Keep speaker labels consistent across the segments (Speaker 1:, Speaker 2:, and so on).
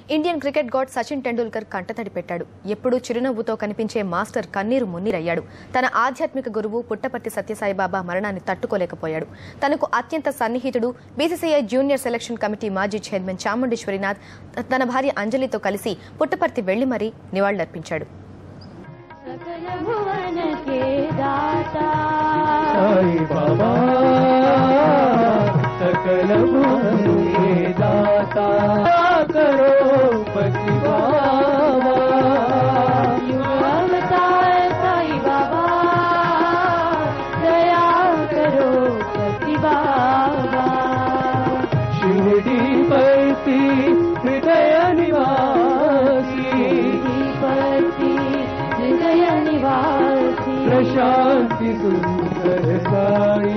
Speaker 1: Indian cricket god Sachin Tendulkar కంటతడి పెట్టాడు ఎప్పుడూ చిరునవ్వుతో కనిపించే మాస్టర్ కన్నీరు మున్నీరయ్యాడు తన ఆధ్యాత్మిక గురువు పుట్టపర్తి సత్యసాయిబాబా మరణాన్ని తట్టుకోలేకపోయాడు తనకు అత్యంత సన్నిహితుడు బీసీసీఐ జూనియర్ సెలక్షన్ కమిటీ మాజీ చైర్మన్ చాముండేశ్వరినాథ్ తన భార్య అంజలితో కలిసి పుట్టపర్తి వెళ్లి మరీ నివాళులర్పించాడు
Speaker 2: सकल भुवन के दाता
Speaker 3: साई बाबा सकल भुवन के दाता करो पति बाबा
Speaker 2: युग अवतार साई बाबा दया करो पति बाबा
Speaker 3: शिवडी परती हृदय निवासी
Speaker 2: पति हृदय निवासी
Speaker 3: प्रशांति सुंदर साई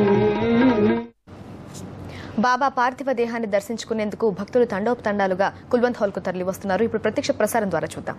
Speaker 1: బాబా పార్థివ దేహాన్ని దర్శించుకునేందుకు భక్తులు తండోపతండాలుగా కుల్వంత్ హాల్ కు తరలి వస్తున్నారు ఇప్పుడు ప్రత్యక్ష ప్రసారం ద్వారా చూద్దాం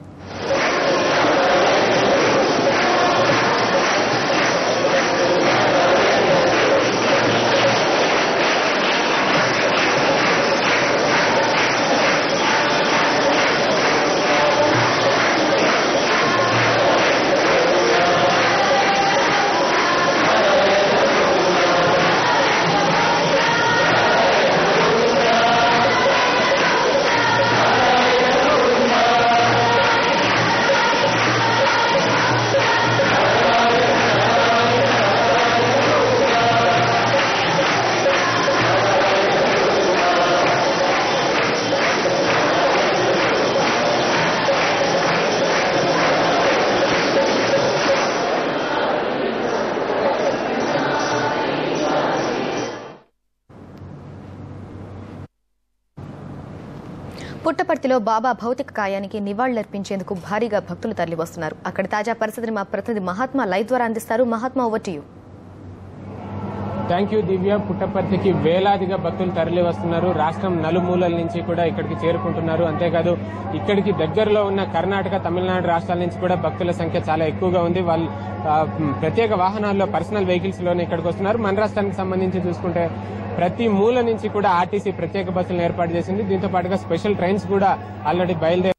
Speaker 1: పుట్టపర్తిలో బాబా భౌతిక కాయానికి నివాళులర్పించేందుకు భారీగా భక్తులు తరలి వస్తున్నారు అక్కడ తాజా పరిస్థితిని మా ప్రతినిధి మహాత్మా లైవ్ ద్వారా అందిస్తారు Mahatma over to you
Speaker 4: thank you Divya పుట్టపర్తికి వేలాదిగా భక్తులు తరలి వస్తున్నారు రాష్ట్రం నలుమూలల నుంచి కూడా ఇక్కడికి చేరుకుంటున్నారు అంతేకాదు ఇక్కడికి దగ్గరలో ఉన్న కర్ణాటక తమిళనాడు రాష్ట్రాల నుంచి కూడా భక్తుల సంఖ్య చాలా ఎక్కువగా ఉంది వాళ్ళు ఆ, ప్రత్యేక వాహనాల్లో పర్సనల్ వెహికల్స్ లోనే ఇక్కడికి వస్తున్నారు మన రాష్ట్రానికి సంబంధించి చూసుకుంటే ప్రతి మూల నుంచి కూడా ఆర్టీసీ ప్రత్యేక బస్సులను ఏర్పాటు చేసింది దీంతో పాటుగా స్పెషల్ ట్రైన్స్ కూడా ఆల్రెడీ బయలుదేరి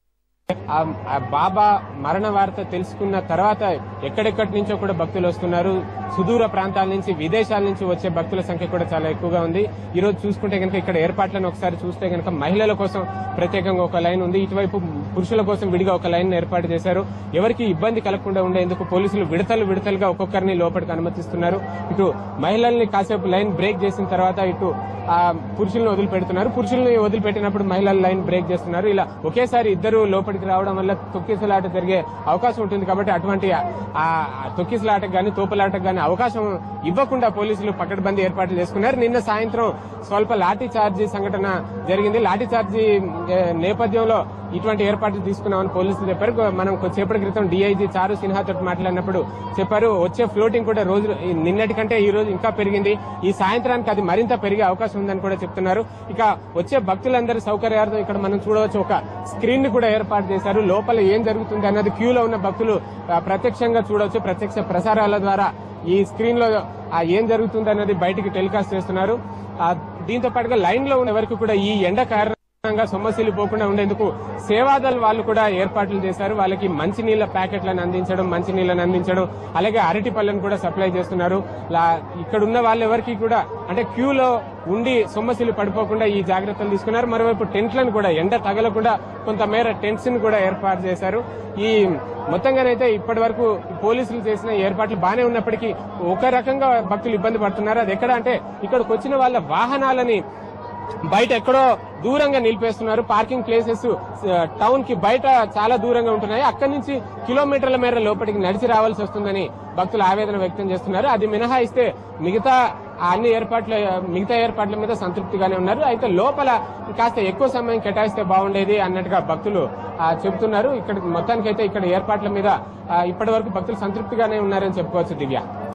Speaker 4: ఆ ఆ బాబా మరణ వార్త తెలుసుకున్న తర్వాత ఎక్కడెక్కడి నుంచో కూడా భక్తులు వస్తున్నారు సుదూర ప్రాంతాల నుంచి విదేశాల నుంచి వచ్చే భక్తుల సంఖ్య కూడా చాలా ఎక్కువగా ఉంది ఈ రోజు చూసుకుంటే కనుక ఇక్కడ ఏర్పాట్లను ఒకసారి చూస్తే కనుక మహిళల కోసం ప్రత్యేకంగా ఒక లైన్ ఉంది ఇటువైపు పురుషుల కోసం విడిగా ఒక లైన్ ఏర్పాటు చేశారు ఎవరికి ఇబ్బంది కలగకుండా ఉండేందుకు పోలీసులు విడతలు విడతలుగా ఒక్కొక్కరిని లోపలికి అనుమతిస్తున్నారు ఇటు మహిళల్ని కాసేపు లైన్ బ్రేక్ చేసిన తర్వాత ఇటు ఆ పురుషులను వదిలిపెడుతున్నారు పురుషుల్ని వదిలిపెట్టినప్పుడు మహిళల లైన్ బ్రేక్ చేస్తున్నారు ఇలా ఒకేసారి ఇద్దరు లోపలికి రావడం వల్ల తొక్కిసలాట జరిగే అవకాశం ఉంటుంది కాబట్టి అటువంటి ఆ తొక్కిసలాటకు గాని తోపులాటకు గాని అవకాశం ఇవ్వకుండా పోలీసులు పకడ్బందీ ఏర్పాట్లు చేసుకున్నారు నిన్న సాయంత్రం స్వల్ప లాఠీ చార్జీ సంఘటన జరిగింది లాఠీ చార్జీ ఏ, నేపథ్యంలో ఇటువంటి ఏర్పాట్లు తీసుకున్నామని పోలీసులు చెప్పారు మనం కొద్దిసేపటి క్రితం డీఐజీ చారు సిన్హా తోటి మాట్లాడినప్పుడు చెప్పారు వచ్చే ఫ్లోటింగ్ కూడా రోజు ఈ నిన్నటి కంటే ఈ రోజు ఇంకా పెరిగింది ఈ సాయంత్రానికి అది మరింత పెరిగే అవకాశం ఉందని కూడా చెప్తున్నారు ఇక వచ్చే భక్తులందరి సౌకర్యార్థం ఇక్కడ మనం చూడవచ్చు ఒక స్క్రీన్ ని కూడా ఏర్పాటు చేశారు లోపల ఏం జరుగుతుంది అన్నది క్యూలో ఉన్న భక్తులు ఆ, ప్రత్యక్షంగా చూడవచ్చు ప్రత్యక్ష ప్రసారాల ద్వారా ఈ స్క్రీన్ లో ఆ, ఏం జరుగుతుంది అన్నది బయటికి టెలికాస్ట్ చేస్తున్నారు ఆ, దీంతో పాటుగా లైన్ లో ఉన్న వరకు కూడా ఈ ఎండ కారణంగా సొమ్మసిల్లు పోకుండా ఉండేందుకు సేవాదల్ వాళ్ళు కూడా ఏర్పాట్లు చేశారు వాళ్ళకి మంచినీళ్ళ ప్యాకెట్లను అందించడం మంచినీళ్ళని అందించడం అలాగే అరటి పళ్ళను కూడా సప్లై చేస్తున్నారు లా- ఇక్కడ ఉన్న వాళ్ళెవరికి కూడా అంటే క్యూలో ఉండి సొమ్మసిల్లు పడిపోకుండా ఈ జాగ్రత్తలు తీసుకున్నారు మరోవైపు టెంట్లను కూడా ఎండ తగలకుండా కొంతమేర టెంట్స్ ని కూడా ఏర్పాటు చేశారు ఈ మొత్తంగానైతే ఇప్పటి వరకు పోలీసులు చేసిన ఏర్పాట్లు బానే ఉన్నప్పటికీ ఒక రకంగా భక్తులు ఇబ్బంది పడుతున్నారు అది ఎక్కడ అంటే ఇక్కడికి వచ్చిన వాళ్ళ వాహనాలని బయట ఎక్కడో దూరంగా నిలిపేస్తున్నారు పార్కింగ్ ప్లేసెస్ టౌన్ కి బయట చాలా దూరంగా ఉంటున్నాయి అక్కడి నుంచి కిలోమీటర్ల మేర లోపలికి నడిచి రావాల్సి వస్తుందని భక్తులు ఆవేదన వ్యక్తం చేస్తున్నారు అది మినహాయిస్తే మిగతా ఆ అన్ని ఏర్పాట్ల మిగతా ఏర్పాట్ల మీద సంతృప్తిగానే ఉన్నారు అయితే లోపల కాస్త ఎక్కువ సమయం కేటాయిస్తే బాగుండేది అన్నట్టుగా భక్తులు ఆ, చెబుతున్నారు ఇక్కడ మొత్తానికైతే ఇక్కడ ఏర్పాట్ల మీద ఇప్పటి వరకు భక్తులు సంతృప్తిగానే ఉన్నారని చెప్పుకోవచ్చు దివ్య